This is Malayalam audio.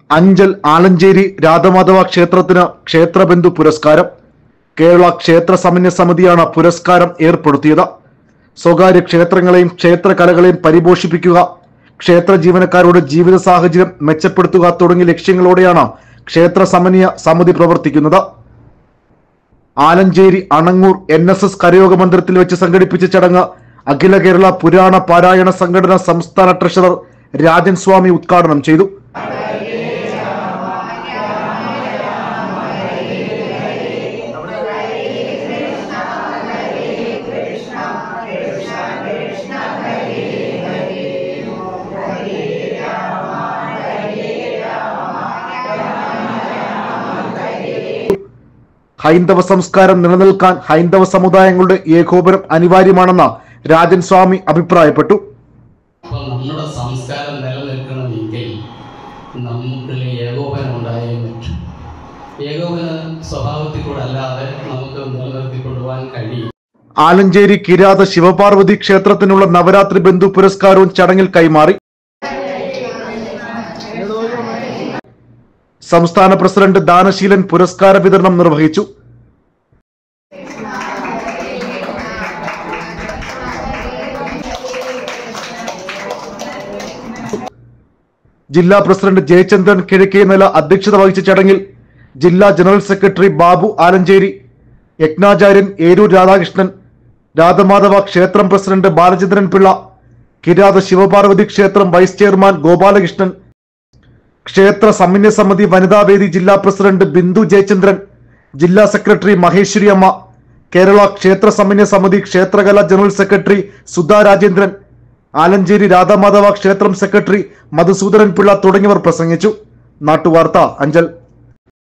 അഞ്ചൽ ആലഞ്ചേരി രാധമാധവ ക്ഷേത്രത്തിന് ക്ഷേത്രബന്ധു പുരസ്കാരം കേരള ക്ഷേത്ര സമന്വയ സമിതിയാണ് പുരസ്കാരം ഏർപ്പെടുത്തിയത് സ്വകാര്യ ക്ഷേത്രങ്ങളെയും ക്ഷേത്രകലകളെയും പരിപോഷിപ്പിക്കുക ക്ഷേത്ര ജീവനക്കാരുടെ ജീവിത സാഹചര്യം മെച്ചപ്പെടുത്തുക തുടങ്ങിയ ലക്ഷ്യങ്ങളോടെയാണ് ക്ഷേത്ര സമന്വയ സമിതി പ്രവർത്തിക്കുന്നത് Alancherry Ananganoor N S S കരയോഗ മന്ദിരത്തിൽ വെച്ച് സംഘടിപ്പിച്ച ചടങ്ങ് അഖില കേരള പുരാണ പാരായണ സംഘടന സംസ്ഥാന ട്രഷറർ രാജൻ സ്വാമി ഉദ്ഘാടനം ചെയ്തു ഹൈന്ദവ സംസ്കാരം നിലനിൽക്കാൻ ഹൈന്ദവ സമുദായങ്ങളുടെ ഏകോപനം അനിവാര്യമാണെന്ന് രാജൻ സ്വാമി അഭിപ്രായപ്പെട്ടു അപ്പോൾ നമ്മുടെ സംസ്കാരം നിലനിൽക്കണമെങ്കിൽ നമുക്കുള്ള ഏകോപനം ഉണ്ടായേ പറ്റും ഏകോപന സ്വഭാവത്തിൽ കൂടെ അല്ലാതെ നമുക്ക് നിലനിർത്തിക്കൊണ്ടുപോകാൻ കഴിയും ആലഞ്ചേരി കിരാത ശിവപാർവതി ക്ഷേത്രത്തിനുള്ള നവരാത്രി ബന്ധു പുരസ്കാരവും ചടങ്ങിൽ കൈമാറി സംസ്ഥാന പ്രസിഡന്റ് ദാനശീലൻ പുരസ്കാര വിതരണം നിർവഹിച്ചു ജില്ലാ പ്രസിഡന്റ് ജയചന്ദ്രൻ കിഴക്കേനല അധ്യക്ഷത വഹിച്ച ചടങ്ങിൽ ജില്ലാ ജനറൽ സെക്രട്ടറി ബാബു ആലഞ്ചേരി യജ്ഞാചാര്യൻ ഏരൂർ രാധാകൃഷ്ണൻ രാധമാധവ ക്ഷേത്രം പ്രസിഡന്റ് ബാലചന്ദ്രൻ പിള്ള കിരാത ശിവപാർവതി ക്ഷേത്രം വൈസ് ചെയർമാൻ ഗോപാലകൃഷ്ണൻ ക്ഷേത്ര സമന്വയ സമിതി വനിതാവേദി ജില്ലാ പ്രസിഡന്റ് ബിന്ദു ജയചന്ദ്രൻ ജില്ലാ സെക്രട്ടറി മഹേശ്വരി അമ്മ കേരള ക്ഷേത്ര സമന്വയ സമിതി ക്ഷേത്രകല ജനറൽ സെക്രട്ടറി സുധാ രാജേന്ദ്രൻ ആലഞ്ചേരി രാധാമാധവ ക്ഷേത്രം സെക്രട്ടറി മധുസൂദനൻ പിള്ള തുടങ്ങിയവർ പ്രസംഗിച്ചു നാട്ടുവാർത്ത അഞ്ചൽ